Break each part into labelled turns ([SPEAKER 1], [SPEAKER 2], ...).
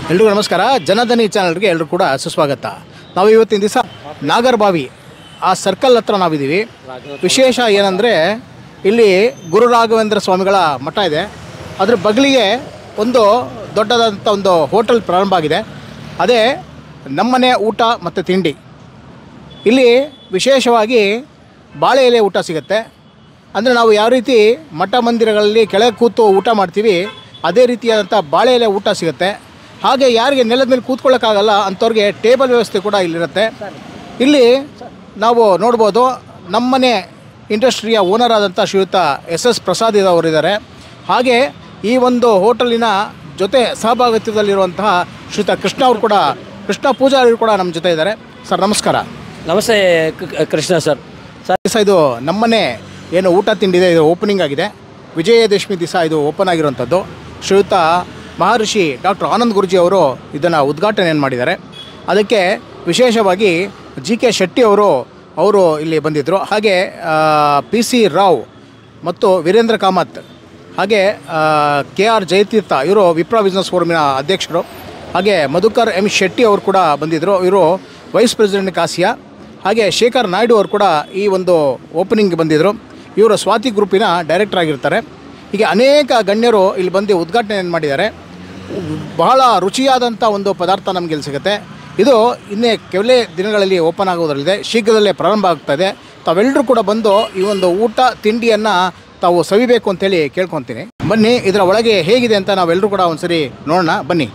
[SPEAKER 1] ಎಲ್ರಿಗೂ ನಮಸ್ಕಾರ ಜನಧನಿ ಚಾನಲ್ಗೆ ಎಲ್ಲರೂ ಕೂಡ ಸುಸ್ವಾಗತ ನಾವು ಇವತ್ತಿನ ದಿವಸ ನಾಗರಬಾವಿ ಆ ಸರ್ಕಲ್ ಹತ್ರ ನಾವಿದ್ದೀವಿ ವಿಶೇಷ ಏನಂದರೆ ಇಲ್ಲಿ ಗುರು ರಾಘವೇಂದ್ರ ಸ್ವಾಮಿಗಳ ಮಠ ಇದೆ ಅದ್ರ ಬಗಲಿಗೆ ಒಂದು ದೊಡ್ಡದಾದಂಥ ಒಂದು ಹೋಟೆಲ್ ಪ್ರಾರಂಭ ಆಗಿದೆ ಅದೇ ನಮ್ಮನೆ ಊಟ ಮತ್ತು ತಿಂಡಿ ಇಲ್ಲಿ ವಿಶೇಷವಾಗಿ ಬಾಳೆ ಎಲೆ ಊಟ ಸಿಗುತ್ತೆ ಅಂದರೆ ನಾವು ಯಾವ ರೀತಿ ಮಠ ಮಂದಿರಗಳಲ್ಲಿ ಕೆಳಗೆ ಕೂತು ಊಟ ಮಾಡ್ತೀವಿ ಅದೇ ರೀತಿಯಾದಂಥ ಬಾಳೆ ಎಲೆ ಊಟ ಸಿಗುತ್ತೆ ಹಾಗೆ ಯಾರಿಗೆ ನೆಲದ ಮೇಲೆ ಕೂತ್ಕೊಳ್ಳೋಕ್ಕಾಗಲ್ಲ ಅಂಥವ್ರಿಗೆ ಟೇಬಲ್ ವ್ಯವಸ್ಥೆ ಕೂಡ ಇಲ್ಲಿರುತ್ತೆ ಇಲ್ಲಿ ನಾವು ನೋಡ್ಬೋದು ನಮ್ಮನೆ ಇಂಡಸ್ಟ್ರಿಯ ಓನರ್ ಆದಂಥ ಶ್ರೀಯುತ ಎಸ್ ಎಸ್ ಪ್ರಸಾದ್ ಅವರಿದ್ದಾರೆ ಹಾಗೆ ಈ ಒಂದು ಹೋಟೆಲಿನ ಜೊತೆ ಸಹಭಾಗಿತ್ವದಲ್ಲಿರುವಂತಹ ಶ್ರೀಯುತ ಕೃಷ್ಣ ಅವರು ಕೂಡ ಕೃಷ್ಣ ಪೂಜಾರಿ ಕೂಡ ನಮ್ಮ ಜೊತೆ ಇದ್ದಾರೆ ಸರ್ ನಮಸ್ಕಾರ
[SPEAKER 2] ನಮಸ್ತೆ ಕ- ಕೃಷ್ಣ ಸರ್ ಸರ್
[SPEAKER 1] ದಿವಸ ಇದು ನಮ್ಮನೆ ಏನು ಊಟ ತಿಂಡಿದೆ ಇದು ಓಪನಿಂಗ್ ಆಗಿದೆ ವಿಜಯದಶಮಿ ದಿವಸ ಇದು ಓಪನ್ ಆಗಿರುವಂಥದ್ದು ಶ್ರೀಯುತ ಮಹರ್ಷಿ ಡಾಕ್ಟರ್ ಆನಂದ್ ಗುರುಜಿ ಅವರು ಇದನ್ನು ಉದ್ಘಾಟನೆಯನ್ನು ಮಾಡಿದ್ದಾರೆ ಅದಕ್ಕೆ ವಿಶೇಷವಾಗಿ ಜಿ ಕೆ ಶೆಟ್ಟಿ ಅವರು ಅವರು ಇಲ್ಲಿ ಬಂದಿದ್ದರು ಹಾಗೆ ಪಿ ಸಿ ರಾವ್ ಮತ್ತು ವೀರೇಂದ್ರ ಕಾಮತ್ ಹಾಗೆ ಕೆ ಆರ್ ಜಯತೀರ್ಥ ಇವರು ವಿಪ್ರ ಬಿಸ್ನೆಸ್ ಫೋರಮಿನ ಅಧ್ಯಕ್ಷರು ಹಾಗೆ ಮಧುಕರ್ ಎಂ ಶೆಟ್ಟಿ ಅವರು ಕೂಡ ಬಂದಿದ್ದರು ಇವರು ವೈಸ್ ಪ್ರೆಸಿಡೆಂಟ್ ಕಾಸಿಯಾ ಹಾಗೆ ಶೇಖರ್ ನಾಯ್ಡು ಅವರು ಕೂಡ ಈ ಒಂದು ಓಪನಿಂಗ್ ಬಂದಿದ್ದರು ಇವರು ಸ್ವಾತಿ ಗ್ರೂಪಿನ ಡೈರೆಕ್ಟರ್ ಆಗಿರ್ತಾರೆ ಹೀಗೆ ಅನೇಕ ಗಣ್ಯರು ಇಲ್ಲಿ ಬಂದು ಉದ್ಘಾಟನೆಯನ್ನು ಮಾಡಿದ್ದಾರೆ ಬಹಳ ರುಚಿಯಾದಂಥ ಒಂದು ಪದಾರ್ಥ ನಮಗೆ ಇಲ್ಲಿ ಸಿಗುತ್ತೆ ಇದು ಇನ್ನೇ ಕೆಲವೇ ದಿನಗಳಲ್ಲಿ ಓಪನ್ ಆಗೋದರಲ್ಲಿದೆ ಶೀಘ್ರದಲ್ಲೇ ಪ್ರಾರಂಭ ಆಗ್ತಾಯಿದೆ ತಾವೆಲ್ಲರೂ ಕೂಡ ಬಂದು ಈ ಒಂದು ಊಟ ತಿಂಡಿಯನ್ನು ತಾವು ಸವಿಬೇಕು ಅಂತೇಳಿ ಕೇಳ್ಕೊತೀನಿ ಬನ್ನಿ ಇದರ ಒಳಗೆ ಹೇಗಿದೆ ಅಂತ ನಾವೆಲ್ಲರೂ ಕೂಡ ಒಂದ್ಸರಿ ನೋಡೋಣ ಬನ್ನಿ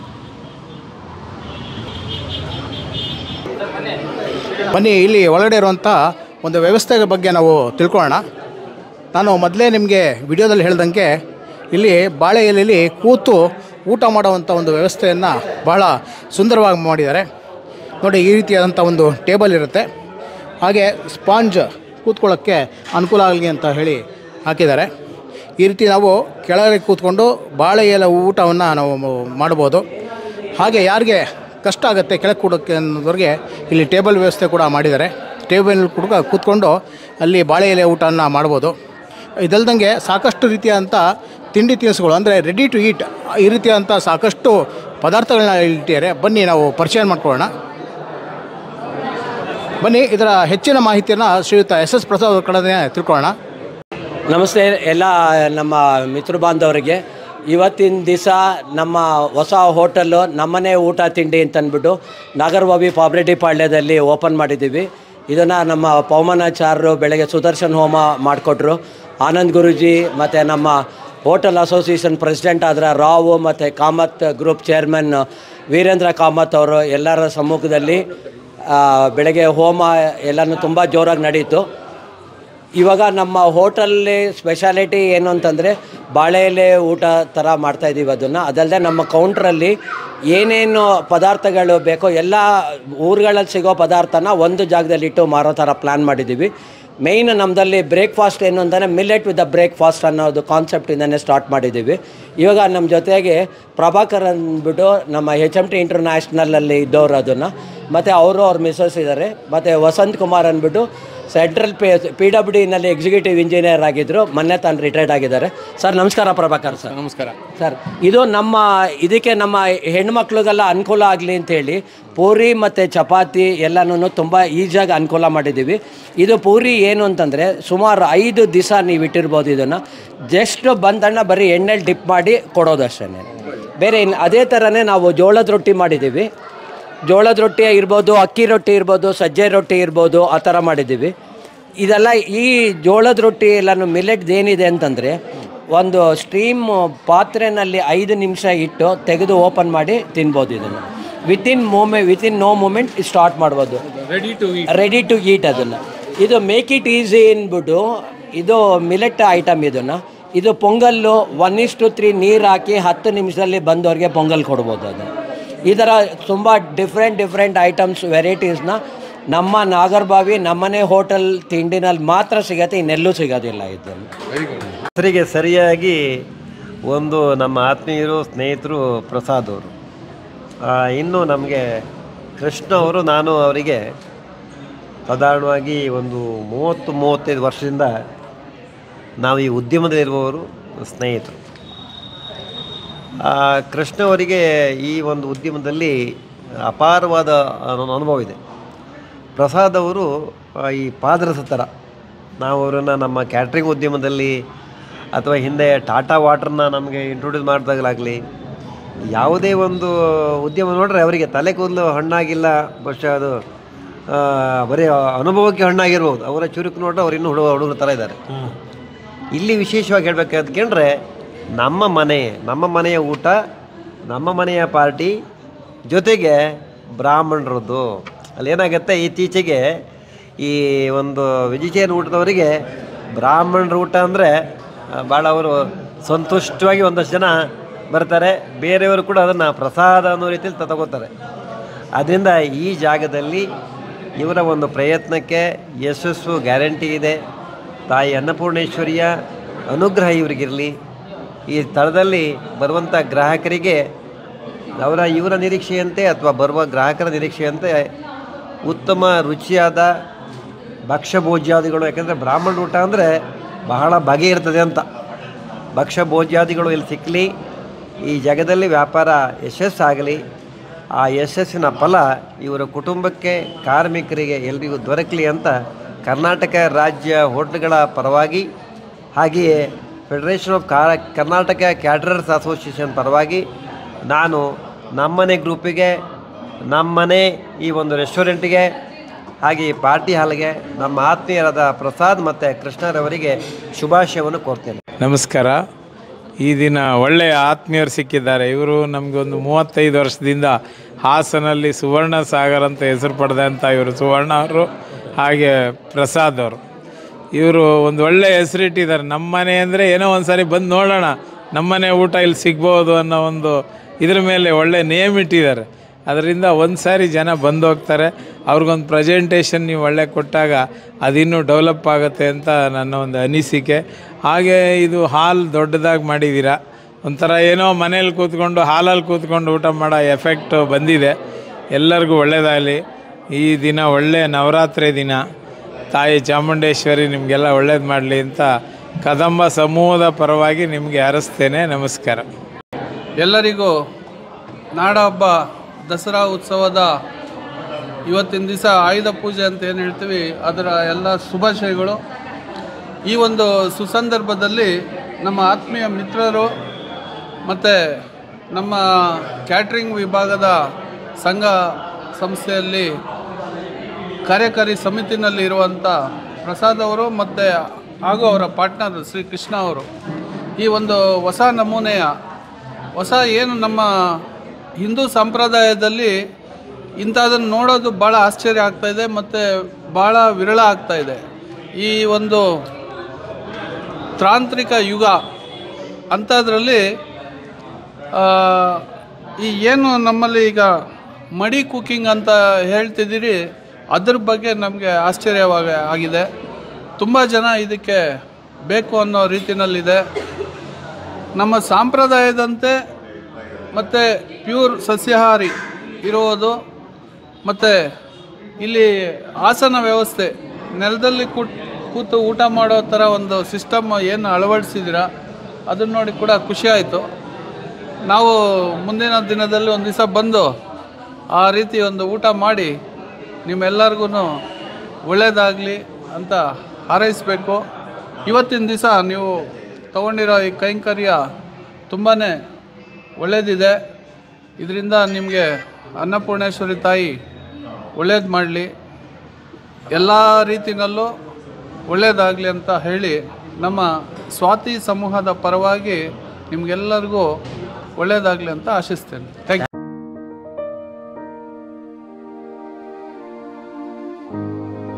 [SPEAKER 1] ಬನ್ನಿ ಇಲ್ಲಿ ಒಳಗಡೆ ಇರುವಂಥ ಒಂದು ವ್ಯವಸ್ಥೆಗಳ ಬಗ್ಗೆ ನಾವು ತಿಳ್ಕೊಳ್ಳೋಣ ನಾನು ಮೊದಲೇ ನಿಮಗೆ ವಿಡಿಯೋದಲ್ಲಿ ಹೇಳ್ದಂಗೆ ಇಲ್ಲಿ ಬಾಳೆ ಎಲೆಯಲ್ಲಿ ಕೂತು ಊಟ ಮಾಡುವಂಥ ಒಂದು ವ್ಯವಸ್ಥೆಯನ್ನು ಬಹಳ ಸುಂದರವಾಗಿ ಮಾಡಿದ್ದಾರೆ ನೋಡಿ ಈ ರೀತಿಯಾದಂಥ ಒಂದು ಟೇಬಲ್ ಇರುತ್ತೆ ಹಾಗೆ ಸ್ಪಾಂಜ್ ಕೂತ್ಕೊಳ್ಳೋಕ್ಕೆ ಅನುಕೂಲ ಆಗಲಿ ಅಂತ ಹೇಳಿ ಹಾಕಿದ್ದಾರೆ ಈ ರೀತಿ ನಾವು ಕೆಳಗೆ ಕೂತ್ಕೊಂಡು ಬಾಳೆ ಎಲೆ ಊಟವನ್ನು ನಾವು ಮಾಡ್ಬೋದು ಹಾಗೆ ಯಾರಿಗೆ ಕಷ್ಟ ಆಗುತ್ತೆ ಕೆಳಗೆ ಕೂಡೋಕ್ಕೆ ಅನ್ನೋದವ್ರಿಗೆ ಇಲ್ಲಿ ಟೇಬಲ್ ವ್ಯವಸ್ಥೆ ಕೂಡ ಮಾಡಿದ್ದಾರೆ ಟೇಬಲ್ ಕೂಡ ಕೂತ್ಕೊಂಡು ಅಲ್ಲಿ ಬಾಳೆ ಎಲೆ ಊಟವನ್ನು ಮಾಡ್ಬೋದು ಇದಲ್ದಂಗೆ ಸಾಕಷ್ಟು ರೀತಿಯಾದಂಥ ತಿಂಡಿ ತಿನಿಸುಗಳು ಅಂದರೆ ರೆಡಿ ಟು ಈಟ್ ಈ ರೀತಿಯಾದಂಥ ಸಾಕಷ್ಟು ಪದಾರ್ಥಗಳನ್ನ ಇಟ್ಟಿದ್ದಾರೆ ಬನ್ನಿ ನಾವು ಪರಿಚಯ ಮಾಡ್ಕೊಳ್ಳೋಣ ಬನ್ನಿ ಇದರ ಹೆಚ್ಚಿನ ಮಾಹಿತಿಯನ್ನು ಶ್ರೀಯುತ ಎಸ್ ಎಸ್ ಪ್ರಸಾದ್ ಅವ್ರ ಕಡೆ ತಿಳ್ಕೊಳ್ಳೋಣ
[SPEAKER 2] ನಮಸ್ತೆ ಎಲ್ಲ ನಮ್ಮ ಮಿತ್ರ ಬಾಂಧವರಿಗೆ ಇವತ್ತಿನ ದಿವಸ ನಮ್ಮ ಹೊಸ ಹೋಟೆಲ್ಲು ನಮ್ಮನೆ ಊಟ ತಿಂಡಿ ಅಂತ ಅಂದ್ಬಿಟ್ಟು ನಾಗರಬಾವಿ ಪಾಬ್ರೆಡ್ಡಿ ಪಾಳ್ಯದಲ್ಲಿ ಓಪನ್ ಮಾಡಿದ್ದೀವಿ ಇದನ್ನು ನಮ್ಮ ಪವಮಾನಾಚಾರ್ಯರು ಬೆಳಗ್ಗೆ ಸುದರ್ಶನ್ ಹೋಮ ಮಾಡಿಕೊಟ್ರು ಆನಂದ್ ಗುರೂಜಿ ಮತ್ತು ನಮ್ಮ ಹೋಟೆಲ್ ಅಸೋಸಿಯೇಷನ್ ಪ್ರೆಸಿಡೆಂಟ್ ಆದ್ರೆ ರಾವು ಮತ್ತು ಕಾಮತ್ ಗ್ರೂಪ್ ಚೇರ್ಮನ್ ವೀರೇಂದ್ರ ಕಾಮತ್ ಅವರು ಎಲ್ಲರ ಸಮ್ಮುಖದಲ್ಲಿ ಆ, ಬೆಳಗ್ಗೆ ಹೋಮ ಎಲ್ಲನೂ ತುಂಬ ಜೋರಾಗಿ ನಡೀತು ಇವಾಗ ನಮ್ಮ ಹೋಟೆಲ್ಲಿ ಸ್ಪೆಷಾಲಿಟಿ ಏನು ಅಂತಂದರೆ ಬಾಳೆ ಎಲೆ ಊಟ ಥರ ಮಾಡ್ತಾಯಿದ್ದೀವಿ ಅದನ್ನು ಅದಲ್ಲದೆ ನಮ್ಮ ಕೌಂಟ್ರಲ್ಲಿ ಏನೇನು ಪದಾರ್ಥಗಳು ಬೇಕೋ ಎಲ್ಲ ಊರುಗಳಲ್ಲಿ ಸಿಗೋ ಪದಾರ್ಥನ ಒಂದು ಜಾಗದಲ್ಲಿ ಇಟ್ಟು ಮಾರೋ ಥರ ಪ್ಲ್ಯಾನ್ ಮಾಡಿದ್ದೀವಿ ಮೇಯ್ನ್ ನಮ್ಮದಲ್ಲಿ ಬ್ರೇಕ್ಫಾಸ್ಟ್ ಏನು ಅಂತಂದರೆ ಮಿಲೆಟ್ ವಿತ್ ದ ಬ್ರೇಕ್ಫಾಸ್ಟ್ ಅನ್ನೋದು ಕಾನ್ಸೆಪ್ಟಿಂದನೇ ಸ್ಟಾರ್ಟ್ ಮಾಡಿದ್ದೀವಿ ಇವಾಗ ನಮ್ಮ ಜೊತೆಗೆ ಪ್ರಭಾಕರ್ ಅಂದ್ಬಿಟ್ಟು ನಮ್ಮ ಎಚ್ ಎಮ್ ಟಿ ಇಂಟರ್ನ್ಯಾಷನಲಲ್ಲಿ ಇದ್ದವರು ಅದನ್ನು ಮತ್ತು ಅವರು ಅವ್ರ ಮಿಸಸ್ ಇದ್ದಾರೆ ಮತ್ತು ವಸಂತ್ ಕುಮಾರ್ ಅಂದ್ಬಿಟ್ಟು ಸೆಂಟ್ರಲ್ ಪಿ ಪಿ ಡಬ್ಲ್ಯೂ ಡಿನಲ್ಲಿ ಎಕ್ಸಿಕ್ಯೂಟಿವ್ ಇಂಜಿನಿಯರ್ ಆಗಿದ್ದರು ಮೊನ್ನೆ ತಾನು ರಿಟೈರ್ಡ್ ಆಗಿದ್ದಾರೆ ಸರ್ ನಮಸ್ಕಾರ ಪ್ರಭಾಕರ್ ಸರ್
[SPEAKER 1] ನಮಸ್ಕಾರ
[SPEAKER 2] ಸರ್ ಇದು ನಮ್ಮ ಇದಕ್ಕೆ ನಮ್ಮ ಹೆಣ್ಮಕ್ಳಿಗೆಲ್ಲ ಅನುಕೂಲ ಆಗಲಿ ಅಂತೇಳಿ ಪೂರಿ ಮತ್ತು ಚಪಾತಿ ಎಲ್ಲನೂ ತುಂಬ ಈಸಿಯಾಗಿ ಅನುಕೂಲ ಮಾಡಿದ್ದೀವಿ ಇದು ಪೂರಿ ಏನು ಅಂತಂದರೆ ಸುಮಾರು ಐದು ದಿವಸ ನೀವು ಇಟ್ಟಿರ್ಬೋದು ಇದನ್ನು ಜಸ್ಟ್ ಬಂದಣ್ಣ ಬರೀ ಎಣ್ಣೆಲಿ ಡಿಪ್ ಮಾಡಿ ಕೊಡೋದಷ್ಟೇ ಬೇರೆ ಇನ್ನು ಅದೇ ಥರನೇ ನಾವು ಜೋಳದ ರೊಟ್ಟಿ ಮಾಡಿದ್ದೀವಿ ಜೋಳದ ರೊಟ್ಟಿ ಇರ್ಬೋದು ಅಕ್ಕಿ ರೊಟ್ಟಿ ಇರ್ಬೋದು ಸಜ್ಜೆ ರೊಟ್ಟಿ ಇರ್ಬೋದು ಆ ಥರ ಮಾಡಿದ್ದೀವಿ ಇದೆಲ್ಲ ಈ ಜೋಳದ ರೊಟ್ಟಿ ಎಲ್ಲನೂ ಮಿಲೆಟ್ದು ಏನಿದೆ ಅಂತಂದರೆ ಒಂದು ಸ್ಟೀಮ್ ಪಾತ್ರೆನಲ್ಲಿ ಐದು ನಿಮಿಷ ಇಟ್ಟು ತೆಗೆದು ಓಪನ್ ಮಾಡಿ ತಿನ್ಬೋದು ಇದನ್ನು ವಿತಿನ್ ಮೂಮೆ ವಿತಿನ್ ನೋ ಮೂಮೆಂಟ್ ಸ್ಟಾರ್ಟ್ ಮಾಡ್ಬೋದು
[SPEAKER 1] ready to
[SPEAKER 2] ready to eat ಅದನ್ನು ಇದು ಮೇಕ್ ಇಟ್ ಈಸಿ ಅಂದ್ಬಿಟ್ಟು ಇದು ಮಿಲೆಟ್ ಐಟಮ್ ಇದನ್ನು ಇದು pongal one is two three ನೀರು ಹಾಕಿ ಹತ್ತು ನಿಮಿಷದಲ್ಲಿ ಬಂದವ್ರಿಗೆ ಪೊಂಗಲ್ ಕೊಡ್ಬೋದು ಅದು ಈ ಥರ ತುಂಬ ಡಿಫ್ರೆಂಟ್ ಡಿಫ್ರೆಂಟ್ ಐಟಮ್ಸ್ ವೆರೈಟೀಸ್ನ ನಮ್ಮ ನಾಗರಬಾವಿ ನಮ್ಮನೆ ಹೋಟೆಲ್ ತಿಂಡಿನಲ್ಲಿ ಮಾತ್ರ ಸಿಗತ್ತೆ ಇನ್ನೆಲ್ಲೂ ಸಿಗೋದಿಲ್ಲ ಇದನ್ನು
[SPEAKER 3] ಹೆಸರಿಗೆ ಸರಿಯಾಗಿ ಒಂದು ನಮ್ಮ ಆತ್ಮೀಯರು ಸ್ನೇಹಿತರು ಪ್ರಸಾದ್ ಅವರು ಆ, ಇನ್ನು ನಮಗೆ ಕೃಷ್ಣ ಅವರು ನಾನು ಅವರಿಗೆ ಸಾಧಾರಣವಾಗಿ ಒಂದು ಮೂವತ್ತು ಮೂವತ್ತೈದು ವರ್ಷದಿಂದ ನಾವು ಈ ಉದ್ಯಮದಲ್ಲಿರುವವರು ಸ್ನೇಹಿತರು ಆ, ಕೃಷ್ಣ ಅವರಿಗೆ ಈ ಒಂದು ಉದ್ಯಮದಲ್ಲಿ ಅಪಾರವಾದ ಅನು- ಅನುಭವ ಇದೆ ಪ್ರಸಾದ್ ಅವರು ಆ, ಈ ಪಾದರಸ ಥರ ನಾವು ಅವರನ್ನು ನಮ್ಮ ಕ್ಯಾಟ್ರಿಂಗ್ ಉದ್ಯಮದಲ್ಲಿ ಅಥವಾ ಹಿಂದೆ ಟಾಟಾ ವಾಟರ್ನ ನಮಗೆ ಇಂಟ್ರೊಡ್ಯೂಸ್ ಮಾಡಿದಾಗಲಾಗಲಿ ಯಾವುದೇ ಒಂದು ಉದ್ಯಮ ನೋಡ್ರೆ ಅವರಿಗೆ ತಲೆ ಕೂದಲು ಹಣ್ಣಾಗಿಲ್ಲ ಬಹುಶಃ ಅದು ಆ, ಬರೀ ಅನುಭವಕ್ಕೆ ಹಣ್ಣಾಗಿರ್ಬೋದು ಅವರ ಚುರುಕು ನೋಡ್ರೆ ಅವ್ರು ಇನ್ನೂ ಹುಡುಗ ಹುಡುಗರ ಥರ ಇದ್ದಾರೆ ಇಲ್ಲಿ ವಿಶೇಷವಾಗಿ ಹೇಳ್ಬೇಕಂದ್ರೆ ನಮ್ಮ ಮನೆ ನಮ್ಮ ಮನೆಯ ಊಟ ನಮ್ಮ ಮನೆಯ ಪಾರ್ಟಿ ಜೊತೆಗೆ ಬ್ರಾಹ್ಮಣರದ್ದು ಅಲ್ಲಿ ಏನಾಗುತ್ತೆ ಇತ್ತೀಚೆಗೆ ಈ ಒಂದು ವೆಜಿಟೇರಿಯನ್ ಊಟದವರಿಗೆ ಬ್ರಾಹ್ಮಣರ ಊಟ ಅಂದರೆ ಭಾಳ ಅವರು ಸಂತುಷ್ಟವಾಗಿ ಒಂದಷ್ಟು ಜನ ಬರ್ತಾರೆ ಬೇರೆಯವರು ಕೂಡ ಅದನ್ನು ಪ್ರಸಾದ ಅನ್ನೋ ರೀತಿಯಲ್ಲಿ ತಗೋತಾರೆ ಅದರಿಂದ ಈ ಜಾಗದಲ್ಲಿ ಇವರ ಒಂದು ಪ್ರಯತ್ನಕ್ಕೆ ಯಶಸ್ಸು ಗ್ಯಾರಂಟಿ ಇದೆ ತಾಯಿ ಅನ್ನಪೂರ್ಣೇಶ್ವರಿಯ ಅನುಗ್ರಹ ಇವರಿಗಿರಲಿ ಈ ಸ್ಥಳದಲ್ಲಿ ಬರುವಂಥ ಗ್ರಾಹಕರಿಗೆ ಅವರ ಇವರ ನಿರೀಕ್ಷೆಯಂತೆ ಅಥವಾ ಬರುವ ಗ್ರಾಹಕರ ನಿರೀಕ್ಷೆಯಂತೆ ಉತ್ತಮ ರುಚಿಯಾದ ಭಕ್ಷ್ಯಭೋಜ್ಯಾದಿಗಳು ಯಾಕಂದರೆ ಬ್ರಾಹ್ಮಣ ಊಟ ಅಂದರೆ ಬಹಳ ಬಗೆ ಇರ್ತದೆ ಅಂತ ಭಕ್ಷ್ಯಭೋಜ್ಯಾದಿಗಳು ಇಲ್ಲಿ ಸಿಕ್ಕಲಿ ಈ ಜಗದಲ್ಲಿ ವ್ಯಾಪಾರ ಯಶಸ್ಸಾಗಲಿ ಆ ಯಶಸ್ಸಿನ ಫಲ ಇವರ ಕುಟುಂಬಕ್ಕೆ ಕಾರ್ಮಿಕರಿಗೆ ಎಲ್ರಿಗೂ ದೊರಕಲಿ ಅಂತ ಕರ್ನಾಟಕ ರಾಜ್ಯ ಹೋಟ್ಲ್ಗಳ ಪರವಾಗಿ ಹಾಗೆಯೇ ಫೆಡರೇಷನ್ ಆಫ್ ಕಾ ಕರ್ನಾಟಕ ಕ್ಯಾಟ್ರರ್ಸ್ ಅಸೋಸಿಯೇಷನ್ ಪರವಾಗಿ ನಾನು ನಮ್ಮನೆ ಗ್ರೂಪಿಗೆ ನಮ್ಮನೆ ಈ ಒಂದು ರೆಸ್ಟೋರೆಂಟಿಗೆ ಹಾಗೆ ಈ ಪಾರ್ಟಿ ಹಾಲ್ಗೆ ನಮ್ಮ ಆತ್ಮೀಯರಾದ ಪ್ರಸಾದ್ ಮತ್ತು ಕೃಷ್ಣರವರಿಗೆ ಶುಭಾಶಯವನ್ನು ಕೋರ್ತೇನೆ
[SPEAKER 4] ನಮಸ್ಕಾರ ಈ ದಿನ ಒಳ್ಳೆಯ ಆತ್ಮೀಯರು ಸಿಕ್ಕಿದ್ದಾರೆ ಇವರು ನಮಗೊಂದು ಮೂವತ್ತೈದು ವರ್ಷದಿಂದ ಹಾಸನಲ್ಲಿ ಸುವರ್ಣ ಸಾಗರ್ ಅಂತ ಹೆಸರು ಪಡೆದಂಥ ಇವರು ಸುವರ್ಣ ಅವರು ಹಾಗೆ ಪ್ರಸಾದ್ ಅವರು ಇವರು ಒಂದು ಒಳ್ಳೆ ಹೆಸರಿಟ್ಟಿದ್ದಾರೆ ನಮ್ಮನೆ ಅಂದರೆ ಏನೋ ಒಂದು ಸಾರಿ ಬಂದು ನೋಡೋಣ ನಮ್ಮನೆ ಊಟ ಇಲ್ಲಿ ಸಿಗ್ಬೋದು ಅನ್ನೋ ಒಂದು ಇದ್ರ ಮೇಲೆ ಒಳ್ಳೆ ನೇಮ್ ಇಟ್ಟಿದ್ದಾರೆ ಅದರಿಂದ ಒಂದು ಸಾರಿ ಜನ ಬಂದು ಹೋಗ್ತಾರೆ ಅವ್ರಿಗೊಂದು ಪ್ರೆಸೆಂಟೇಷನ್ ನೀವು ಒಳ್ಳೆ ಕೊಟ್ಟಾಗ ಅದಿನ್ನೂ ಡೆವಲಪ್ ಆಗುತ್ತೆ ಅಂತ ನನ್ನ ಒಂದು ಅನಿಸಿಕೆ ಹಾಗೆ ಇದು ಹಾಲ್ ದೊಡ್ಡದಾಗಿ ಮಾಡಿದ್ದೀರಾ ಒಂಥರ ಏನೋ ಮನೇಲಿ ಕೂತ್ಕೊಂಡು ಹಾಲಲ್ಲಿ ಕೂತ್ಕೊಂಡು ಊಟ ಮಾಡೋ ಎಫೆಕ್ಟ್ ಬಂದಿದೆ ಎಲ್ಲರಿಗೂ ಒಳ್ಳೆಯದಾಗಲಿ ಈ ದಿನ ಒಳ್ಳೆಯ ನವರಾತ್ರಿ ದಿನ ತಾಯಿ ಚಾಮುಂಡೇಶ್ವರಿ ನಿಮಗೆಲ್ಲ ಒಳ್ಳೇದು ಮಾಡಲಿ ಅಂತ ಕದಂಬ ಸಮೂಹದ ಪರವಾಗಿ ನಿಮಗೆ ಹರಸ್ತೇನೆ ನಮಸ್ಕಾರ
[SPEAKER 5] ಎಲ್ಲರಿಗೂ ನಾಡ ಹಬ್ಬ ದಸರಾ ಉತ್ಸವದ ಇವತ್ತಿನ ದಿವಸ ಆಯುಧ ಪೂಜೆ ಅಂತ ಏನು ಹೇಳ್ತೀವಿ ಅದರ ಎಲ್ಲ ಶುಭಾಶಯಗಳು ಈ ಒಂದು ಸುಸಂದರ್ಭದಲ್ಲಿ ನಮ್ಮ ಆತ್ಮೀಯ ಮಿತ್ರರು ಮತ್ತು ನಮ್ಮ ಕ್ಯಾಟ್ರಿಂಗ್ ವಿಭಾಗದ ಸಂಘ ಸಂಸ್ಥೆಯಲ್ಲಿ ಕಾರ್ಯಕಾರಿ ಸಮಿತಿನಲ್ಲಿ ಇರುವಂಥ ಪ್ರಸಾದ್ ಅವರು ಮತ್ತು ಹಾಗೂ ಅವರ ಪಾರ್ಟ್ನರ್ ಶ್ರೀ ಕೃಷ್ಣ ಅವರು ಈ ಒಂದು ಹೊಸ ನಮೂನೆಯ ಹೊಸ ಏನು ನಮ್ಮ ಹಿಂದೂ ಸಂಪ್ರದಾಯದಲ್ಲಿ ಇಂಥದನ್ನು ನೋಡೋದು ಭಾಳ ಆಶ್ಚರ್ಯ ಆಗ್ತಾಯಿದೆ ಮತ್ತು ಭಾಳ ವಿರಳ ಆಗ್ತಾಯಿದೆ ಈ ಒಂದು ತಾಂತ್ರಿಕ ಯುಗ ಅಂಥದ್ರಲ್ಲಿ ಆ, ಈ ಏನು ನಮ್ಮಲ್ಲಿ ಈಗ ಮಡಿ ಕುಕ್ಕಿಂಗ್ ಅಂತ ಹೇಳ್ತಿದ್ದೀರಿ ಅದ್ರ ಬಗ್ಗೆ ನಮಗೆ ಆಶ್ಚರ್ಯವಾಗ ಆಗಿದೆ ತುಂಬ ಜನ ಇದಕ್ಕೆ ಬೇಕು ಅನ್ನೋ ರೀತಿಯಲ್ಲಿದೆ ನಮ್ಮ ಸಾಂಪ್ರದಾಯದಂತೆ ಮತ್ತು ಪ್ಯೂರ್ ಸಸ್ಯಾಹಾರಿ ಇರುವುದು ಮತ್ತು ಇಲ್ಲಿ ಆಸನ ವ್ಯವಸ್ಥೆ ನೆಲದಲ್ಲಿ ಕೂತ್ ಕೂತು ಊಟ ಮಾಡೋ ಥರ ಒಂದು ಸಿಸ್ಟಮ್ ಏನು ಅಳವಡಿಸಿದ್ದೀರ ಅದನ್ನ ನೋಡಿ ಕೂಡ ಖುಷಿ ಆಯಿತು ನಾವು ಮುಂದಿನ ದಿನದಲ್ಲಿ ಒಂದು ದಿವಸ ಬಂದು ಆ ರೀತಿ ಒಂದು ಊಟ ಮಾಡಿ ನಿಮ್ಮೆಲ್ಲರಿಗೂ ಒಳ್ಳೆಯದಾಗಲಿ ಅಂತ ಹಾರೈಸಬೇಕು ಇವತ್ತಿನ ದಿವಸ ನೀವು ತಗೊಂಡಿರೋ ಈ ಕೈಂಕರ್ಯ ತುಂಬಾ ಒಳ್ಳೆಯದಿದೆ ಇದರಿಂದ ನಿಮಗೆ ಅನ್ನಪೂರ್ಣೇಶ್ವರಿ ತಾಯಿ ಒಳ್ಳೇದು ಮಾಡಲಿ ಎಲ್ಲ ರೀತಿಯಲ್ಲೂ ಒಳ್ಳೆಯದಾಗಲಿ ಅಂತ ಹೇಳಿ ನಮ್ಮ ಸ್ವಾತಿ ಸಮೂಹದ ಪರವಾಗಿ ನಿಮಗೆಲ್ಲರಿಗೂ ಒಳ್ಳೆಯದಾಗಲಿ ಅಂತ ಆಶಿಸ್ತೇನೆ ಥ್ಯಾಂಕ್ ಯು